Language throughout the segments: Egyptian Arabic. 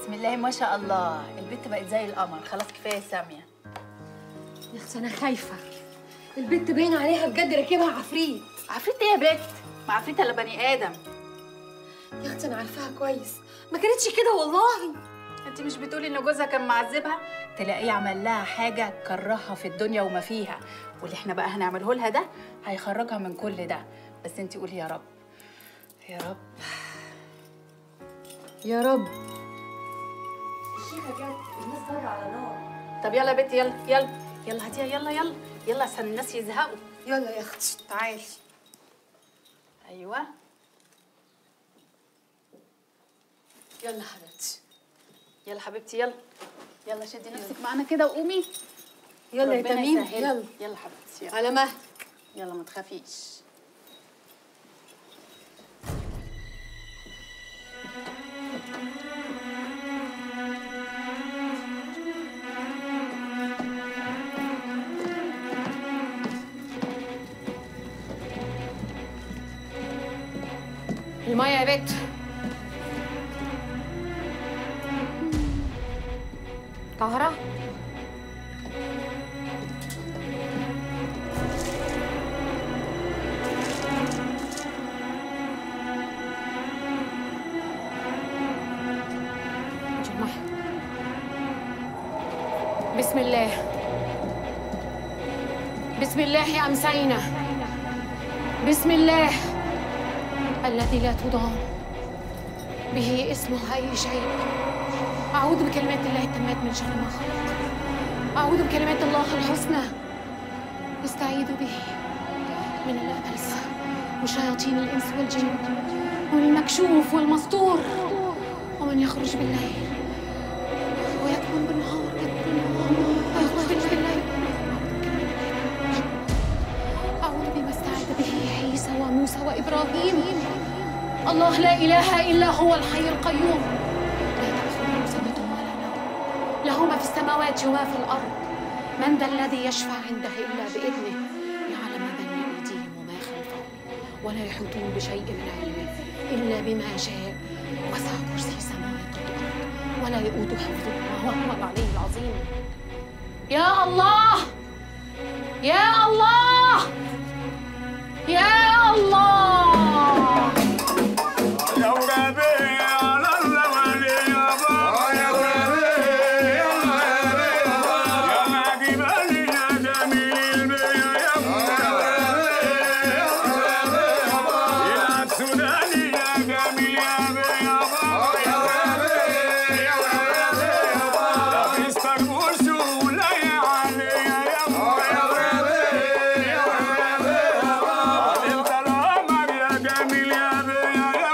بسم الله ما شاء الله البت بقت زي القمر خلاص كفايه ساميه يا اختي انا خايفه البنت باين عليها بجد راكبها عفريت عفريت ايه يا بت ما عفريت الا بني ادم يا اختي انا عارفاها كويس ما كانتش كده والله انت مش بتقولي ان جوزها كان معذبها تلاقيه عمل لها حاجه كرهها في الدنيا وما فيها واللي احنا بقى هنعمله لها ده هيخرجها من كل ده بس انت قولي يا رب يا رب يا رب الشيخه جت الناس بره على نار طب يلا يا بت يلا يلا يلا هاتيها يلا يلا يلا عشان الناس يزهقوا يلا يا اختي تعالي ايوه يلا حبيبتي يلا حبيبتي يلا يلا شدي نفسك معانا كده وقومي يلا يا ربنا تميم يسهل. يلا يلا حبيبتي يلا. على مهلك يلا ما تخافيش المية يا بت طاهرة جمع. بسم الله بسم الله أمسينا بسم الله الذي لا تضام به اسمه أي شيء أعوذ بكلمات الله التامات من شر ما خلق أعوذ بكلمات الله الحسنى أستعيذ به من الأبلس وشياطين الإنس والجن ومن المكشوف والمستور ومن يخرج بالليل ويكمن بالنهار ويخرج بالليل أعوذ بما استعاذ به عيسى وموسى وإبراهيم الله لا إله إلا هو الحي القيوم لا تأخذه سنة ولا نوم له ما في السماوات وما في الأرض من ذا الذي يشفع عنده إلا بإذنه يعلم ما بين أيديهم وما خلفهم ولا يحيطون بشيء من علمه إلا بما شاء وسع كرسي السماوات والأرض ولا يؤود حفظهما وهو العلي العظيم يا الله يا الله يا الله يا ولادي على الزمالي يا بابا يا ولادي يا ولادي يا نادي بالي يا جميل البيا يا ولادي يا ولادي يا السوداني يا جميل يا بيا بابا يا ولادي يا ولادي لا فيستك برشو لا يا علي يا ولادي يا ولادي انت القمر يا جميل يا بيا يا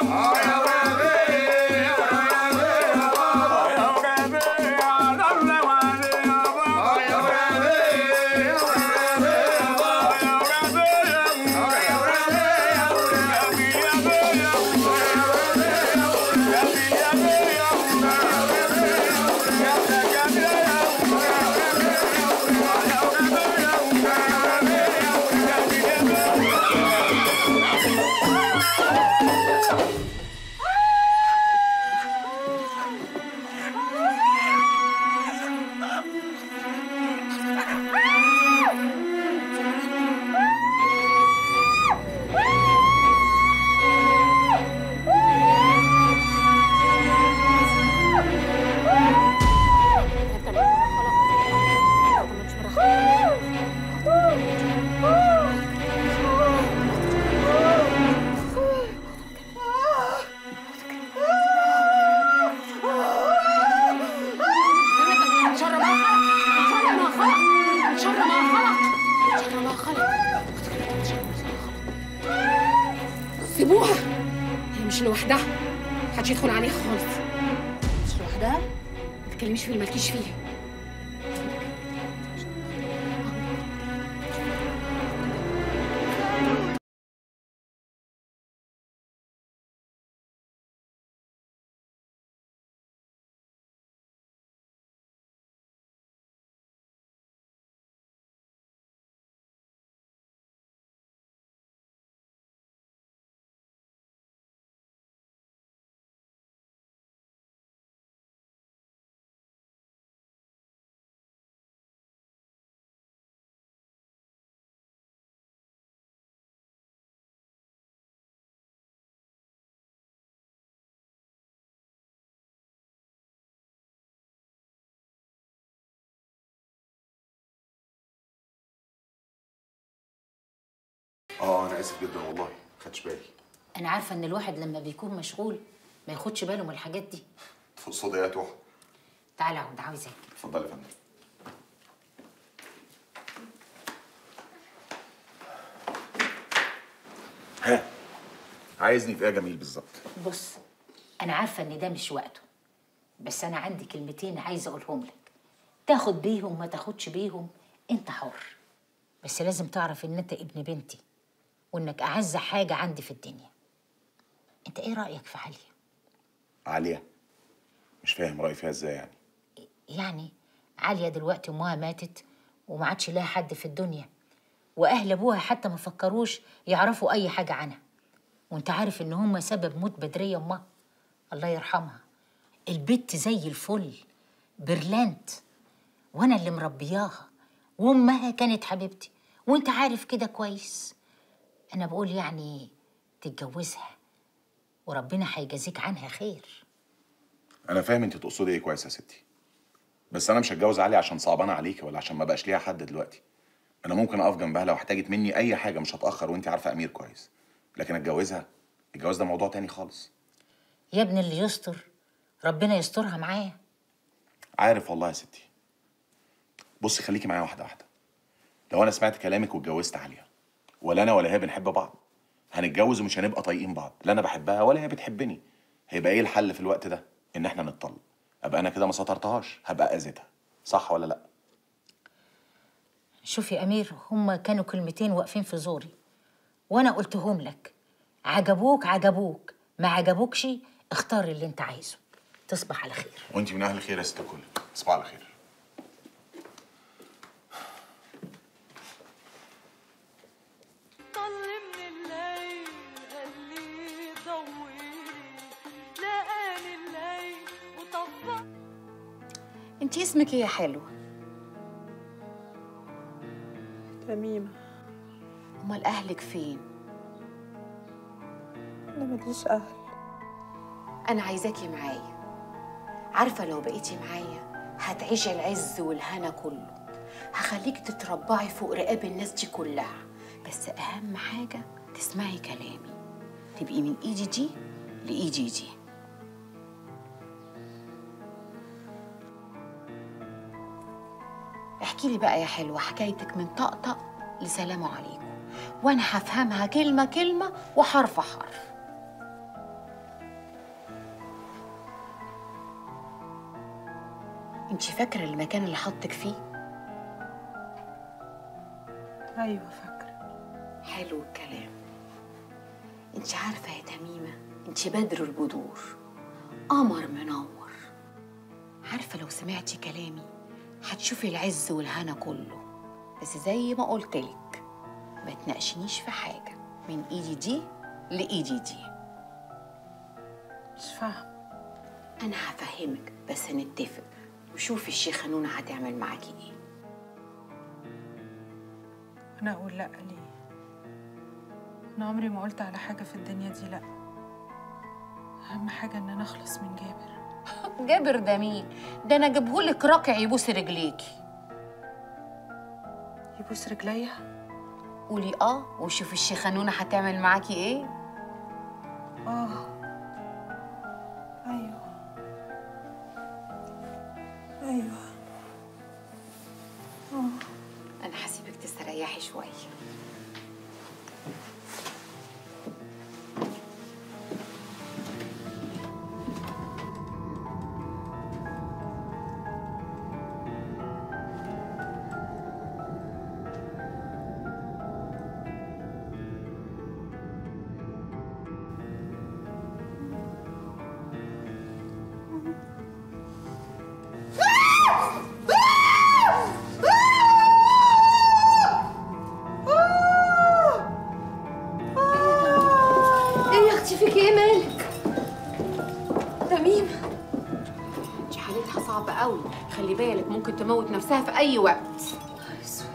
شر ما خلق شر ما خلق شر ما خلق شر ما خلق سيبوها هي مش لوحدها محدش يدخل عليها خالص مش لوحدها ما تتكلميش في اللي مالكيش فيه اه انا اسف جدا والله خدش بالي انا عارفه ان الواحد لما بيكون مشغول ما ياخدش باله من الحاجات دي تقصدي ايه يا توحه تعالى اقعد عاوزاك اتفضلي يا فندم ها عايزني في ايه يا جميل بالظبط بص انا عارفه ان ده مش وقته بس انا عندي كلمتين عايزه اقولهم لك تاخد بيهم ما تاخدش بيهم انت حر بس لازم تعرف ان انت ابن بنتي وانك اعز حاجه عندي في الدنيا انت ايه رايك في عليا عاليه مش فاهم رايي فيها ازاي يعني يعني عاليه دلوقتي امها ماتت وما عادش لها حد في الدنيا واهل ابوها حتى ما فكروش يعرفوا اي حاجه عنها وانت عارف ان هم سبب موت بدريه امها الله يرحمها البت زي الفل برلانت وانا اللي مربياها وامها كانت حبيبتي وانت عارف كده كويس انا بقول يعني تتجوزها وربنا هيجازيك عنها خير انا فاهم انت تقصدي ايه كويس يا ستي بس انا مش هتجوز علي عشان صعبانه عليكي ولا عشان ما بقاش ليها حد دلوقتي انا ممكن اقف جنبها لو احتاجت مني اي حاجه مش هتاخر وانت عارفه امير كويس لكن اتجوزها الجواز ده موضوع تاني خالص يا ابن اللي يستر ربنا يسترها معايا عارف والله يا ستي بصي خليكي معايا واحده واحده لو انا سمعت كلامك واتجوزت عليها ولا انا ولا هي بنحب بعض هنتجوز ومش هنبقى طايقين بعض لا انا بحبها ولا هي بتحبني هيبقى ايه الحل في الوقت ده ان احنا نتطلق ابقى انا كده ما سطرتهاش هبقى اذيتها صح ولا لا شوف يا امير هما كانوا كلمتين واقفين في زوري وانا قلتهم لك عجبوك عجبوك ما عجبوكش اختار اللي انت عايزه تصبح على خير وانت من اهل الخير يا ست الكل تصبح على خير طل من الليل قال لي ضويلي لقاني الليل وطفى انت اسمك ايه يا حلوه تميمة امال اهلك فين أنا ماليش أهل انا عايزاكي معايا عارفه لو بقيتي معايا هتعيشي العز والهنا كله هخليك تتربعي فوق رقاب الناس دي كلها بس اهم حاجه تسمعي كلامي تبقي من ايدي دي لايدي دي احكي لي بقى يا حلوه حكايتك من طقطق لسلام عليكم وانا هفهمها كلمه كلمه وحرف حرف انت فاكره المكان اللي حطك فيه أيوة فاكرة حلو الكلام انت عارفه يا تميمه انت بدر البدور قمر منور عارفه لو سمعتي كلامي هتشوفي العز والهنا كله بس زي ما قلتلك ما تناقشنيش في حاجه من ايدي دي لايدي دي مش فاهمة انا هفهمك بس نتفق وشوفي الشيخه نونه هتعمل معاكي ايه أنا أقول لأ ليه أنا عمري ما قلت على حاجة في الدنيا دي لأ أهم حاجة إن أنا أخلص من جابر جابر ده مين ده انا اجيبهولك راكع يبوس رجليكي يبوس رجليا قولي اه وشوفي الشيخه نونه هتعمل معاكي ايه آه أيوة أيوة انا هسيبك تستريحي شويه ايه يا اختي فيك ايه مالك تميم دي حالتها صعبه قوي خلي بالك ممكن تموت نفسها في اي وقت اسود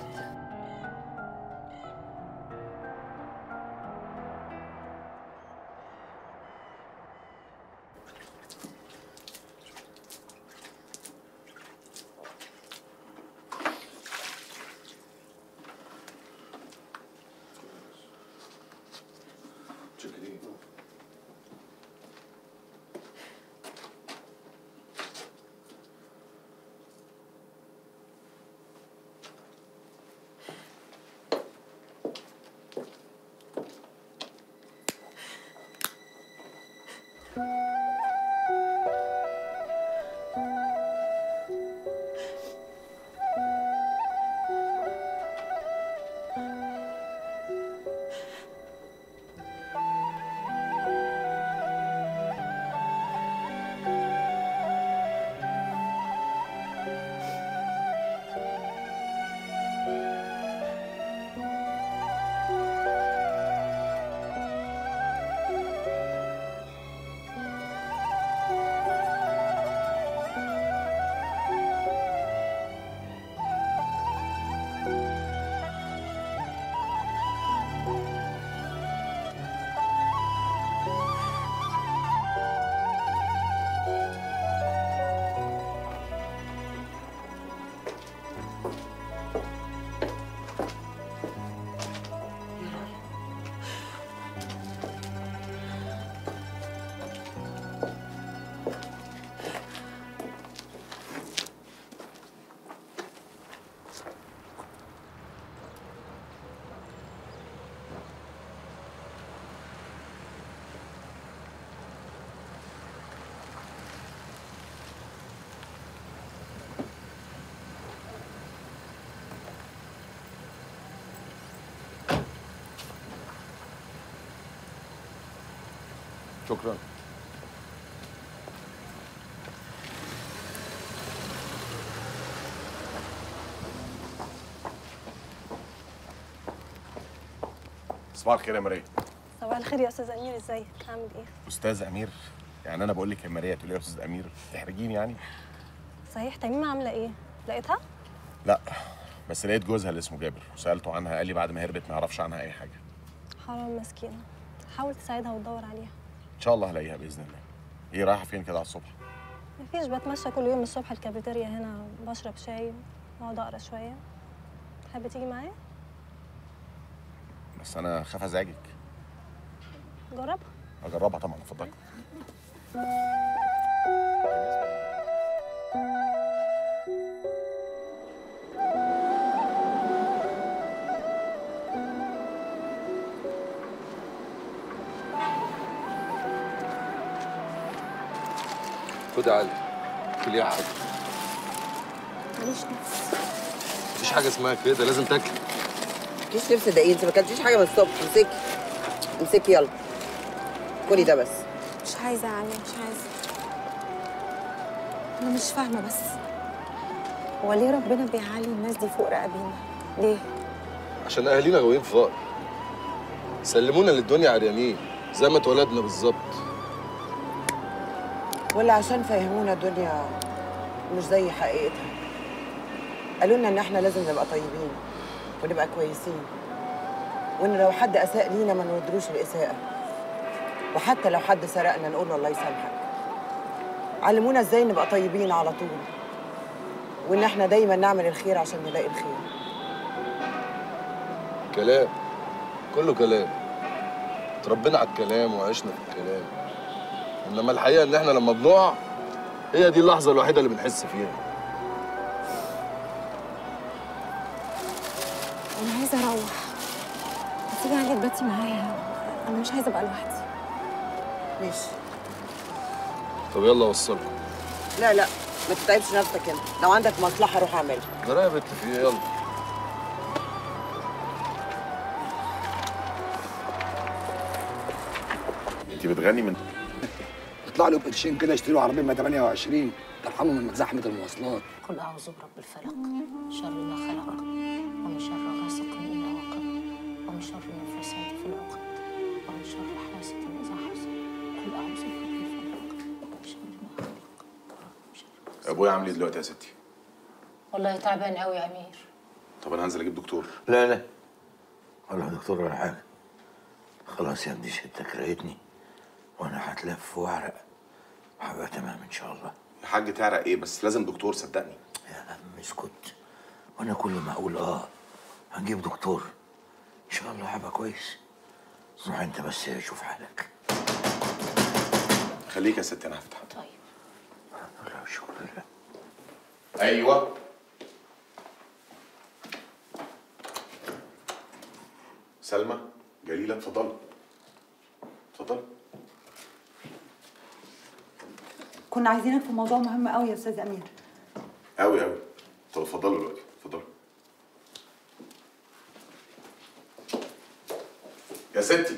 شكرا صباح الخير يا ماريا صباح الخير يا استاذ امير ازيك عامل ايه استاذ امير يعني انا بقول لك يا ماريا تقولي يا استاذ امير تحرجيني يعني صحيح تميمه عامله ايه لقيتها لا بس لقيت جوزها اللي اسمه جابر وسالته عنها قال لي بعد ما هربت ما يعرفش عنها اي حاجه حرام مسكينه حاول تساعدها وتدور عليها ان شاء الله هلاقيها باذن الله ايه رايحه فين كده على الصبح مفيش بتمشى كل يوم الصبح الكافيتيريا هنا بشرب شاي واقعد اقرا شويه تحب تيجي معايا بس انا خاف ازعجك جربها اجربها طبعا اتفضلي خد يا علي كل يا حاجه ماليش نفس مفيش حاجه اسمها كده لازم تاكل مفيش نفس ده ايه انت ما اكلتيش حاجه من الصبح امسكي امسكي يلا كلي ده بس مش عايزه يا علي مش عايزه انا مش فاهمه بس هو ليه ربنا بيعلي الناس دي فوق رقابينا ليه عشان اهالينا غاويين فقر سلمونا للدنيا عريانين زي ما اتولدنا بالظبط ولا عشان فهمونا الدنيا مش زي حقيقتها قالوا لنا ان احنا لازم نبقى طيبين ونبقى كويسين وان لو حد اساء لينا ما نردلوش الاساءه وحتى لو حد سرقنا نقول له الله يسامحك علمونا ازاي نبقى طيبين على طول وان احنا دايما نعمل الخير عشان نلاقي الخير كلام كله كلام اتربينا على الكلام وعشنا في الكلام انما الحقيقه ان احنا لما بنقع هي دي اللحظه الوحيده اللي بنحس فيها انا عايزه اروح تيجي علي تباتي معايا انا مش عايزه ابقى لوحدي ماشي طب يلا اوصلكم لا لا ما تتعبش نفسك انت لو عندك مصلحه روح اعملها ده يا بنت في ايه يلا انت بتغني من يطلع له بقرشين كده يشتروا عربيه 128 ترحموا من زحمه المواصلات قل أعوذ برب الفلق شر ما خلق ومن شر غاسق إذا وقب ومن شر النفاثات في العقد ومن شر حاسد إذا حسد قل أعوذ برب الفلق شر ما خلق ومن شر ابويا عامل ايه دلوقتي يا ستي والله تعبان قوي يا أمير طب انا هنزل اجيب دكتور لا لا ولا دكتور ولا حاجة خلاص يا ابني شدك رقتني وانا هتلف واعرق وهبقى تمام ان شاء الله يا حاج تعرق ايه بس لازم دكتور صدقني يا عم اسكت وانا كل ما اقول اه هنجيب دكتور ان شاء الله هبقى كويس روح انت بس شوف حالك خليك يا ست انا هفتح طيب الله شكرا لله ايوه سلمى جليله اتفضلي اتفضلي كنا عايزينك في موضوع مهم قوي يا استاذ امير قوي قوي طب اتفضلوا دلوقتي اتفضلوا يا ستي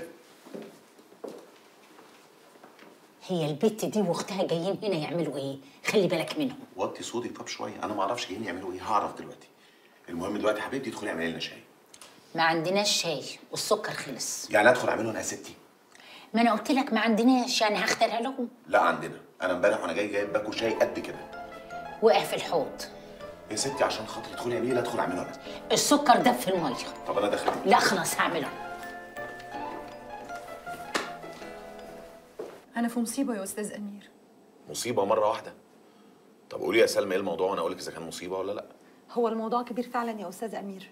هي البت دي واختها جايين هنا يعملوا ايه خلي بالك منهم وطي صوتي طب شويه انا ما اعرفش جايين يعملوا ايه هعرف دلوقتي المهم دلوقتي يا حبيبتي ادخلي اعملي لنا شاي ما عندناش شاي والسكر خلص يعني ادخل اعمله انا يا ستي ما انا قلت لك ما عندناش يعني هخترع لهم لا عندنا انا امبارح وانا جاي جايب باكو شاي قد كده وقع في الحوض يا ستي عشان خاطري ادخلي اعملي لا ادخل اعمله انا السكر دب في الميه طب انا داخل لا خلاص هعمله انا في مصيبه يا استاذ امير مصيبه مره واحده طب قولي يا سلمى ايه الموضوع وانا اقول لك اذا كان مصيبه ولا لا هو الموضوع كبير فعلا يا استاذ امير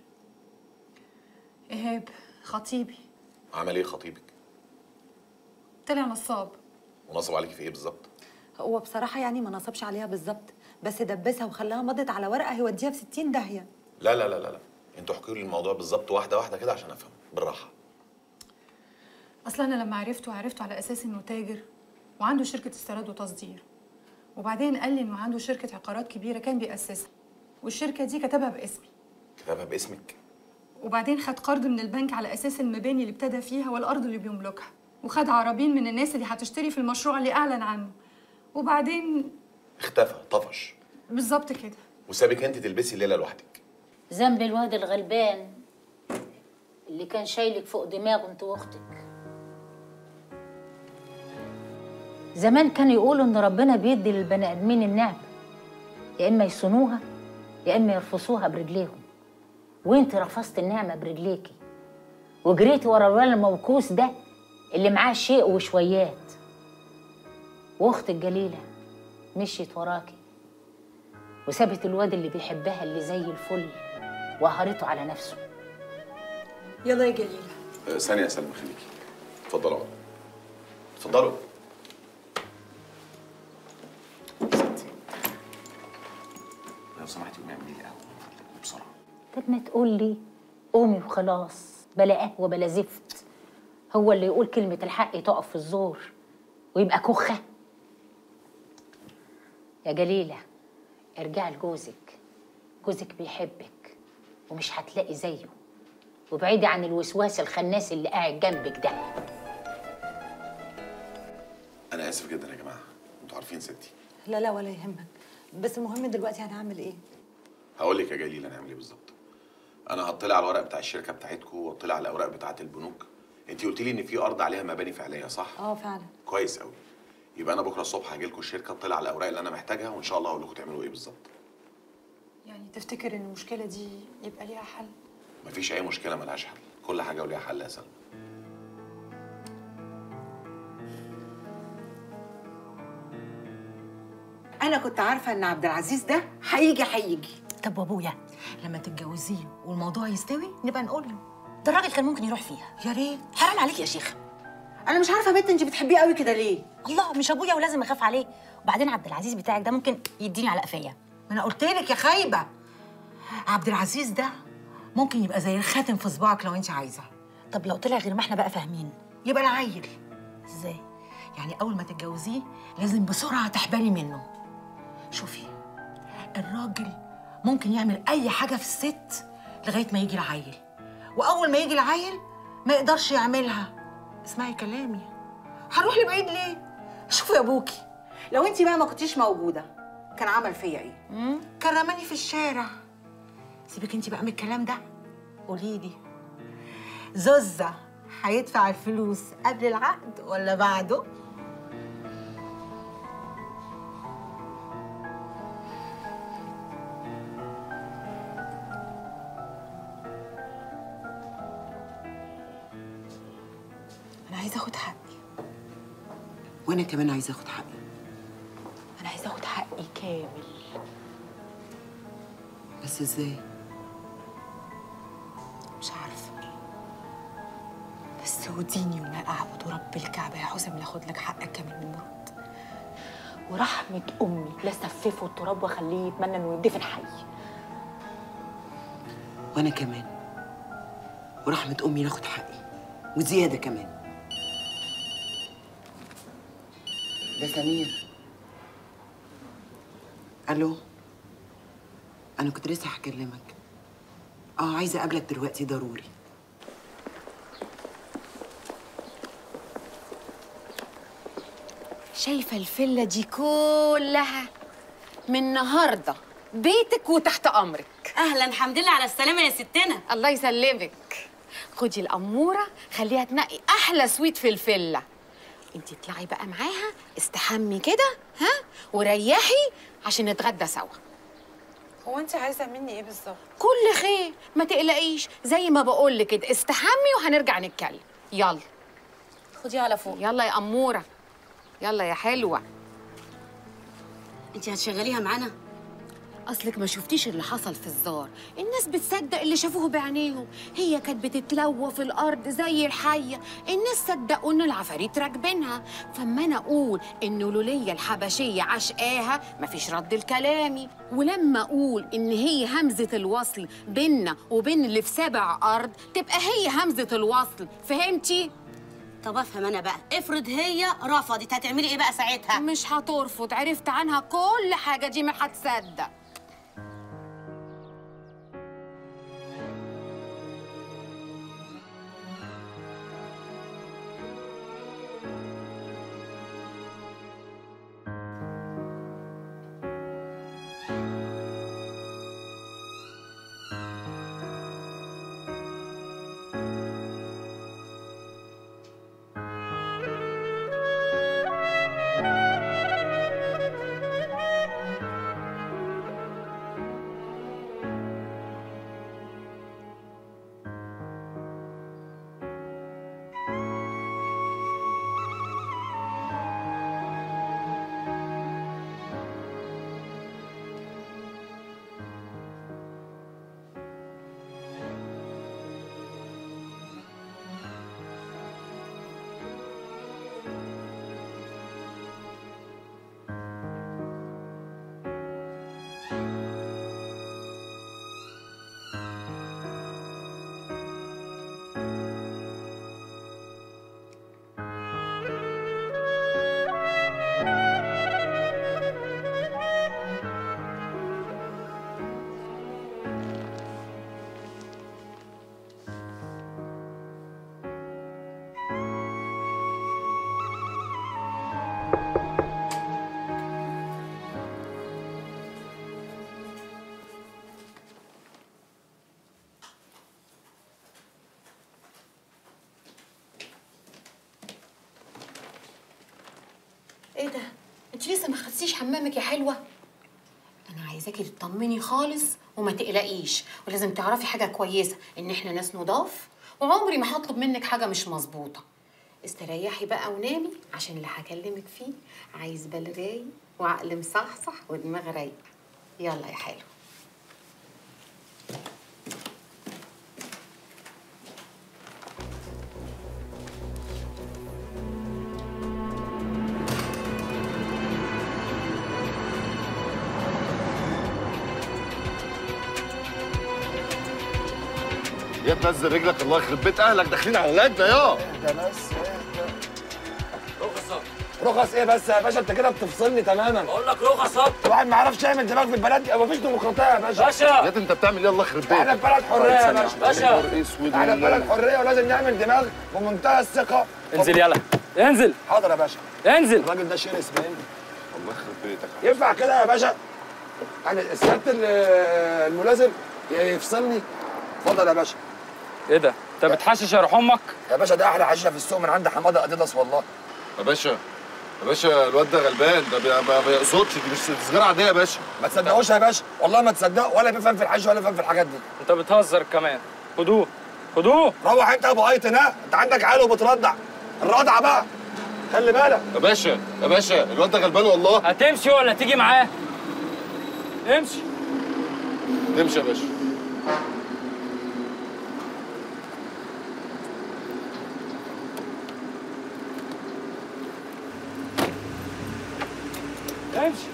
ايهاب خطيبي عمل ايه خطيبك طلع نصاب ونصب عليكي في ايه بالظبط هو بصراحه يعني ما نصبش عليها بالظبط بس دبسها وخلاها مضت على ورقه هيوديها في 60 داهيه لا لا لا لا لا انتوا احكوا لي الموضوع بالظبط واحده واحده كده عشان افهم بالراحه اصلا انا لما عرفته عرفته على اساس انه تاجر وعنده شركه استيراد وتصدير وبعدين قال لي انه عنده شركه عقارات كبيره كان بيأسسها والشركه دي كتبها باسمي كتبها باسمك وبعدين خد قرض من البنك على اساس المباني اللي ابتدى فيها والارض اللي بيملكها وخد عربين من الناس اللي هتشتري في المشروع اللي اعلن عنه وبعدين اختفى طفش بالظبط كده وسابك انت تلبسي الليله لوحدك ذنب الواد الغلبان اللي كان شايلك فوق دماغه انت واختك زمان كانوا يقولوا ان ربنا بيدي للبني ادمين النعمه يا اما يصونوها يا اما يرفصوها برجليهم وانت رفضت النعمه برجليكي وجريتي ورا الولد الموكوس ده اللي معاه شيء وشويات واختك جليله مشيت وراكي وسابت الواد اللي بيحبها اللي زي الفل وقهرته على نفسه يلا يا جليله أه، ثانيه يا سلمى خليكي اتفضلوا اقعدوا اتفضلوا ستي لو سمحتي قومي اعملي لي قهوه من فضلك بسرعه طب ما تقول لي قومي وخلاص بلا قهوه بلا زفت هو اللي يقول كلمه الحق تقف في الزور ويبقى كخه يا جليله ارجعي لجوزك جوزك بيحبك ومش هتلاقي زيه وابعدي عن الوسواس الخناس اللي قاعد جنبك ده انا اسف جدا يا جماعه انتوا عارفين ستي لا لا ولا يهمك بس المهم دلوقتي هنعمل ايه هقول لك يا جليل هنعمل ايه بالظبط انا هطلع على الورق بتاع الشركه بتاعتكم واطلع على الاوراق بتاعه البنوك انت قلت لي ان في ارض عليها مباني فعليه صح اه فعلا كويس قوي يبقى انا بكره الصبح هاجي لكم الشركه اطلع على الاوراق اللي انا محتاجها وان شاء الله اقول لكم تعملوا ايه بالظبط يعني تفتكر ان المشكله دي يبقى ليها حل مفيش اي مشكله ملهاش حل كل حاجه وليها حل يا سلمى انا كنت عارفه ان عبد العزيز ده هيجي هيجي طب وابويا لما تتجوزيه والموضوع يستوي نبقى نقول له ده الراجل كان ممكن يروح فيها يا ريت حرام عليك يا شيخه انا مش عارفه بنت انت بتحبيه قوي كده ليه الله مش ابويا ولازم اخاف عليه وبعدين عبد العزيز بتاعك ده ممكن يديني على قفايا ما انا قلت لك يا خايبه عبد العزيز ده ممكن يبقى زي الخاتم في صباعك لو انت عايزه طب لو طلع غير ما احنا بقى فاهمين يبقى العيل ازاي يعني اول ما تتجوزيه لازم بسرعه تحبلي منه شوفي الراجل ممكن يعمل اي حاجه في الست لغايه ما يجي العيل واول ما يجي العيل ما يقدرش يعملها اسمعي كلامي هنروح لبعيد ليه شوفي يا ابوكي لو انت بقى ما كنتيش موجوده كان عمل فيا ايه كان رماني في الشارع سيبك انت بقى من الكلام ده قولي لي زوزة هيدفع الفلوس قبل العقد ولا بعده؟ انا عايزه اخد حقي وانا كمان عايزه اخد حقي انا عايزه اخد حقي كامل بس ازاي؟ مش عارفه بس وديني وما اعبد ورب الكعبه يا حسام لاخد لك حقك كمان من مراد ورحمه امي لا سففه التراب واخليه يتمنى انه يدفن حي وانا كمان ورحمه امي ناخد حقي وزياده كمان ده سمير الو انا كنت لسه هكلمك اه عايزه اقابلك دلوقتي ضروري شايفه الفيلا دي كلها من النهارده بيتك وتحت امرك اهلا الحمد لله على السلامه يا ستنا الله يسلمك خدي الاموره خليها تنقي احلى سويت في الفيلا انت اطلعي بقى معاها استحمي كده ها وريحي عشان نتغدى سوا هو انت عايزه مني ايه بالظبط كل خير ما تقلقيش زي ما بقول لك كده استحمي وهنرجع نتكلم يلا خدي على فوق يلا يا اموره يلا يا حلوه انت هتشغليها معانا اصلك ما شفتيش اللي حصل في الزار الناس بتصدق اللي شافوه بعينيهم هي كانت بتتلوى في الارض زي الحيه الناس صدقوا ان العفاريت راكبينها فاما انا اقول ان لولية الحبشيه عشقاها مفيش رد لكلامي ولما اقول ان هي همزه الوصل بيننا وبين اللي في سابع ارض تبقى هي همزه الوصل فهمتي طب افهم انا بقى افرض هي رفضت هتعملي ايه بقى ساعتها مش هترفض عرفت عنها كل حاجه دي ما هتصدق ايه ده انت لسه ما خدتيش حمامك يا حلوه انا عايزاكي تطمني خالص وما تقلقيش ولازم تعرفي حاجه كويسه ان احنا ناس نضاف وعمري ما هطلب منك حاجه مش مظبوطه استريحي بقى ونامي عشان اللي هكلمك فيه عايز بال رايق وعقل مصحصح ودماغ رايق يلا يا حلو يا تنزل رجلك الله يخرب بيت اهلك داخلين على ولادنا يا ده بس رخصة رخص ايه بس يا باشا انت كده بتفصلني تماما بقول لك رخصة الواحد ما يعرفش يعمل دماغ في البلد دي مفيش ديمقراطيه يا باشا باشا يا انت بتعمل ايه الله يخرب بيتك احنا في بلد حريه يا باشا باشا احنا في بلد حريه ولازم نعمل دماغ بمنتهى الثقه انزل يلا انزل حاضر يا باشا انزل الراجل ده شرس باين الله يخرب بيتك ينفع كده يا باشا يعني سياده ال- الملازم يفصلني اتفضل يا باشا ايه ده انت بتحشش يا روح امك يا باشا ده احلى حشيشه في السوق من عند حماده اديداس والله يا باشا يا باشا الواد ده غلبان ده بي- ما بيقصدش دي مش صغيره عاديه يا باشا ما تصدقوش يا باشا والله ما تصدقوا ولا بيفهم في الحش ولا بيفهم في الحاجات دي انت بتهزر كمان خدوه خدوه روح انت يا ابو ايتن ها انت عندك عيال وبترضع الرضعه بقى خلي بالك يا باشا يا باشا الواد ده غلبان والله هتمشي ولا تيجي معاه امشي نمشي يا باشا امشي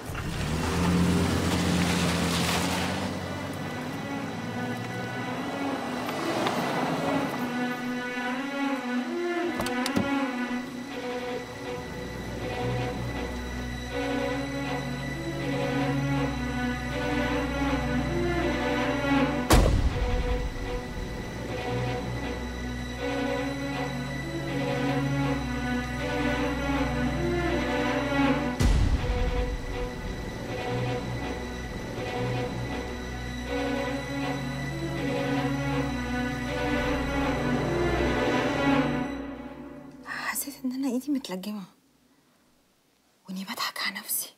حسيت ان انا ايدي متلجمه واني بضحك على نفسي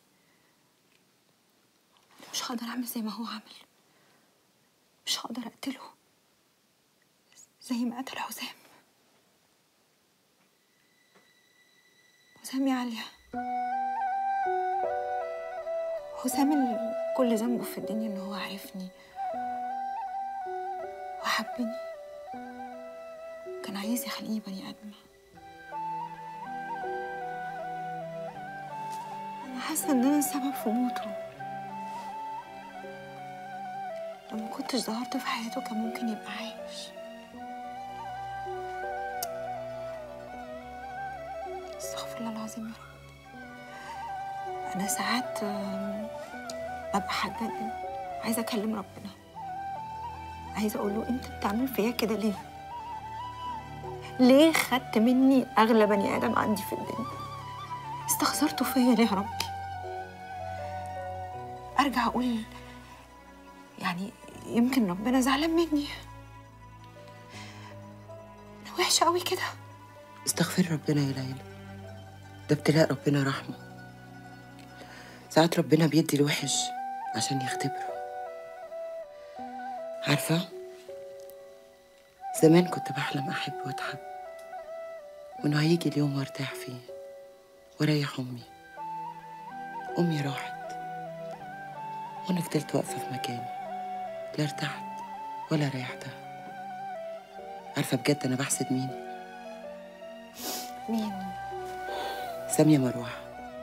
أنا مش هقدر اعمل زي ما هو عمل مش هقدر اقتله زي ما قتل حسام حسام يا عليا حسام اللي كل ذنبه في الدنيا ان هو عرفني وحبني كان عايز يخليني بني ادمه أنا حاسة إن أنا السبب في موته لو ما كنتش ظهرت في حياته كان ممكن يبقى عايش استغفر الله العظيم يا رب أنا ساعات آم، ببقى حاجة عايزة أكلم ربنا عايزة أقول له أنت بتعمل فيا كده ليه؟ ليه خدت مني أغلى بني آدم عندي في الدنيا؟ استخسرته فيا ليه يا ربي؟ ارجع اقول يعني يمكن ربنا زعلان مني انا وحشه قوي كده استغفر ربنا يا ليلى ده ابتلاء ربنا رحمه ساعات ربنا بيدي الوحش عشان يختبره عارفة زمان كنت بحلم أحب وأتحب وإنه هيجي اليوم وارتاح فيه واريح أمي أمي راحت وأنا فضلت واقفة في مكاني لا ارتحت ولا ريحتها عارفة بجد أنا بحسد مين؟ مين سامية مروحة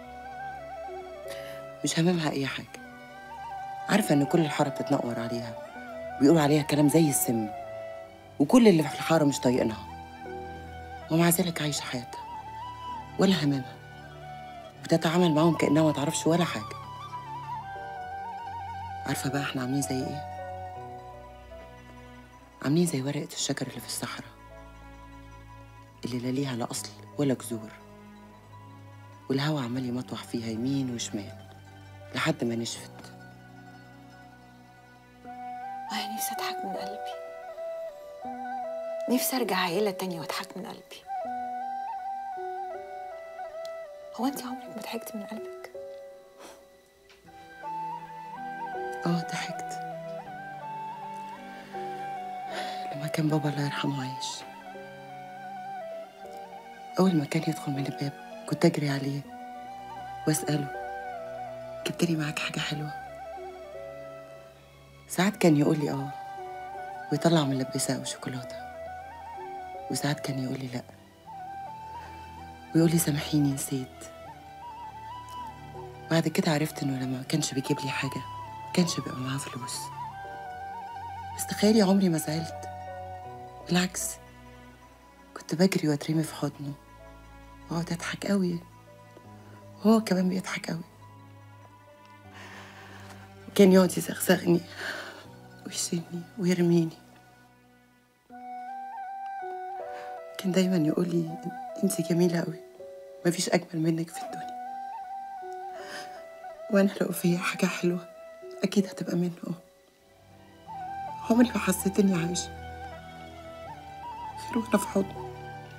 مش هاممها أي حاجة عارفة إن كل الحارة بتتنقر عليها بيقولوا عليها كلام زي السم وكل اللي في الحارة مش طايقينها ومع ذلك عايشة حياتها ولا هممها بتتعامل معاهم كأنها ما تعرفش ولا حاجة عارفة بقى احنا عاملين زي ايه؟ عاملين زي ورقة الشجر اللي في الصحراء اللي لا ليها لا أصل ولا جذور والهوا عمال يمطوح فيها يمين وشمال لحد ما نشفت وانا نفسي اضحك من قلبي نفسي ارجع عيله تانية واضحك من قلبي هو انت عمرك ما ضحكت من قلبك اه ضحكت لما كان بابا الله يرحمه عايش أول ما كان يدخل من الباب كنت أجري عليه وأسأله جبت لي معاك حاجة حلوة ساعات كان يقول لي اه ويطلع ملبسة أو شوكولاتة وساعات كان يقول لي لأ ويقول لي سامحيني نسيت بعد كده عرفت إنه لما ما كانش بيجيب لي حاجة ما كانش بيبقى معاه فلوس بس تخيلي عمري ما زعلت بالعكس كنت بجري واترمي في حضنه واقعد اضحك قوي وهو كمان بيضحك قوي وكان يقعد يزغزغني ويشيلني ويرميني كان دايما يقول لي انت جميلة قوي مفيش أجمل منك في الدنيا وأنا لو فيا حاجة حلوة أكيد هتبقى منه عمري ما حسيت إني عايشة غير وأنا في حضنه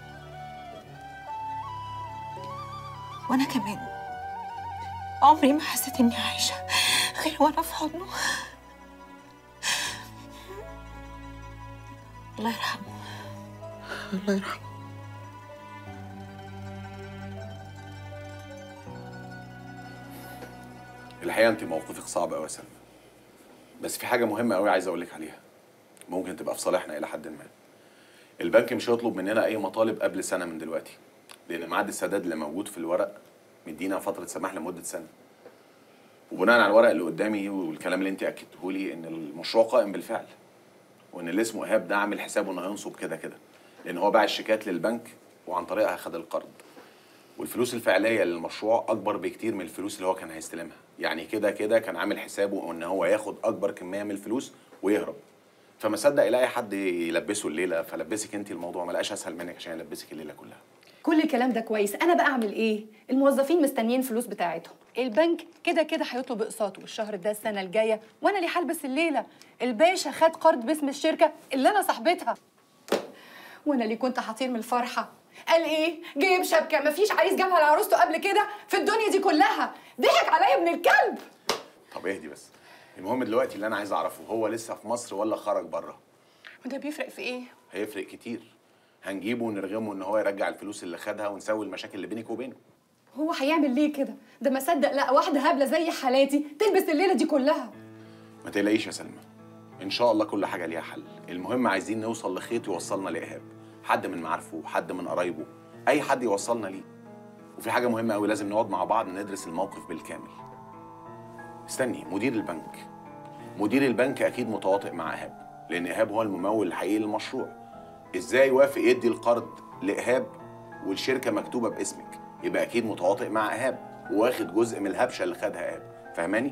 وانا كمان عمري ما حسيت اني عايشه غير وانا في حضنه الله يرحمه الله يرحمه الحقيقه انت موقفك صعب قوي يا سلمى بس في حاجه مهمه قوي عايز اقول لك عليها ممكن تبقى في صالحنا الى حد ما البنك مش هيطلب مننا اي مطالب قبل سنه من دلوقتي لان ميعاد السداد اللي موجود في الورق مدينا فتره سماح لمده سنه وبناء على الورق اللي قدامي والكلام اللي انت اكدته لي ان المشروع قائم بالفعل وان اللي اسمه ايهاب ده عامل حسابه انه هينصب كده كده لان هو باع الشيكات للبنك وعن طريقها خد القرض والفلوس الفعليه للمشروع اكبر بكتير من الفلوس اللي هو كان هيستلمها يعني كده كده كان عامل حسابه ان هو ياخد اكبر كميه من الفلوس ويهرب فما صدق يلاقي حد يلبسه الليله فلبسك انت الموضوع ما لقاش اسهل منك عشان يلبسك الليله كلها كل الكلام ده كويس انا بقى اعمل ايه الموظفين مستنيين فلوس بتاعتهم البنك كده كده هيطلب اقساطه الشهر ده السنه الجايه وانا اللي هلبس الليله الباشا خد قرض باسم الشركه اللي انا صاحبتها وانا اللي كنت هطير من الفرحه قال ايه جايب شبكه مفيش عريس جابها لعروسته قبل كده في الدنيا دي كلها ضحك عليا ابن الكلب طب اهدي بس المهم دلوقتي اللي انا عايز اعرفه هو لسه في مصر ولا خرج بره وده بيفرق في ايه هيفرق كتير هنجيبه ونرغمه ان هو يرجع الفلوس اللي خدها ونسوي المشاكل اللي بينك وبينه هو هيعمل ليه كده ده ما صدق لا واحده هبله زي حالاتي تلبس الليله دي كلها ما تقلقيش يا سلمى ان شاء الله كل حاجه ليها حل المهم عايزين نوصل لخيط يوصلنا لايهاب حد من معارفه حد من قرايبه اي حد يوصلنا ليه وفي حاجه مهمه قوي لازم نقعد مع بعض ندرس الموقف بالكامل استني مدير البنك مدير البنك اكيد متواطئ مع ايهاب لان ايهاب هو الممول الحقيقي للمشروع ازاي وافق يدي القرض لايهاب والشركه مكتوبه باسمك يبقى اكيد متواطئ مع ايهاب وواخد جزء من الهبشه اللي خدها ايهاب فاهماني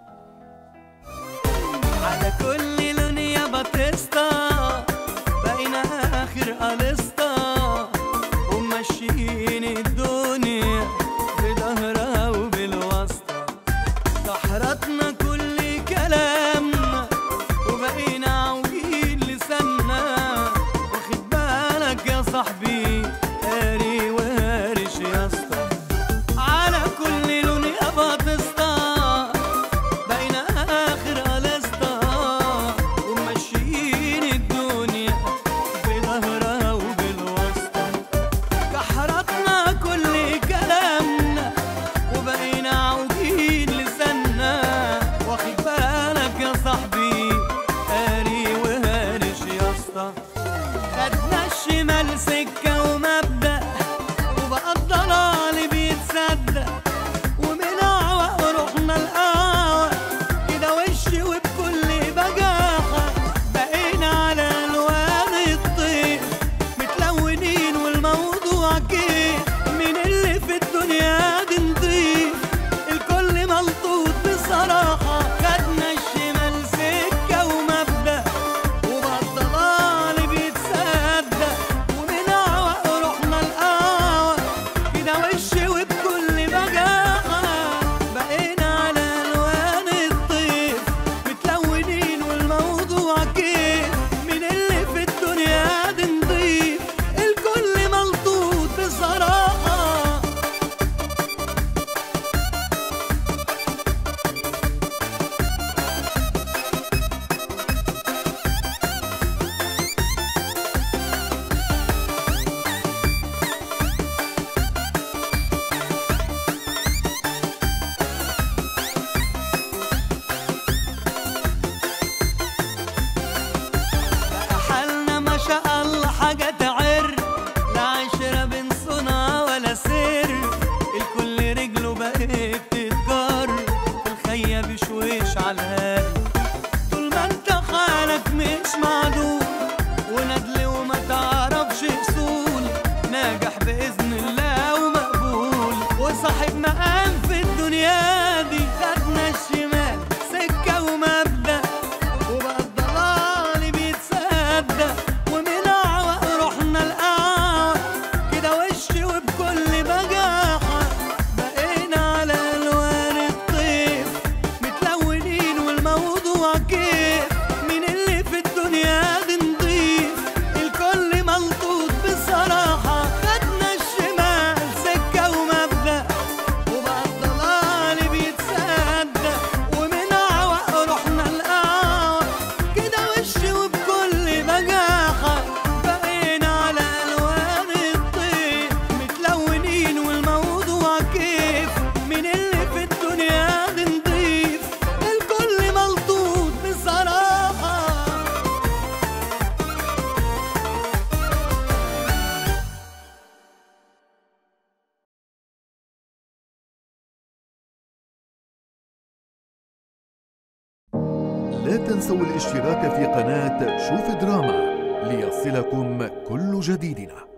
على كل لون يا باتيستا بقينا اخر اليستا وماشيين الدنيا بظهرها وبالواسطة تحرطنا كل كلامنا وبقينا عوجين لساننا واخد بالك يا صاحبي قاري وهارش يا اسطى على كل لون يا باتيستا بقينا اخر اليستا وماشيين الدنيا بظهرها وبالواسطة كحرتنا كل كلامنا وبقينا عوجين لساننا واخد بالك يا صاحبي قاري وهارش يا اسطى خدنا الشمال سكة ومبدأ وبقى الضلال بيتصدق ومن عوق رحنا القهوة كده وش وبكل بجاحة بقينا على ألوان الطير متلونين والموضوع كيف من اللي في الدنيا دي نضيف الكل ملطوط بصراحة خدنا الشمال سكة ومبدأ وبقى الضلال بيتصدق ومن عوق رحنا القهوة كده وش وبكل بجاحة بقينا على ألوان الطيف متلونين والموضوع كيف من اللي في الدنيا دي نضيف الكل ملطوط بصراحة حالنا ما شاء الله حاجة تعر لا عشرة بين صنع ولا سر الكل رجله بقت تتجر الخية بشويش على الهادي طول ما انت حالك مش معدول وندل وما تعرفش اصول ناجح باذن الله ومقبول وصاحب مقام في الدنيا دي خدنا الشمال سكه ومبدا وبقى الضلال بيتصدق ومن عوق رحنا القهوة كده وش وبكل بجاحة بقينا على ألوان الطيف متلونين والموضوع كيف من اللي في الدنيا دي نضيف الكل ملطوط بصراحة خدنا الشمال سكة ومبدأ وبقى الضلال لا تنسوا الاشتراك في قناة شوف دراما ليصلكم كل جديدنا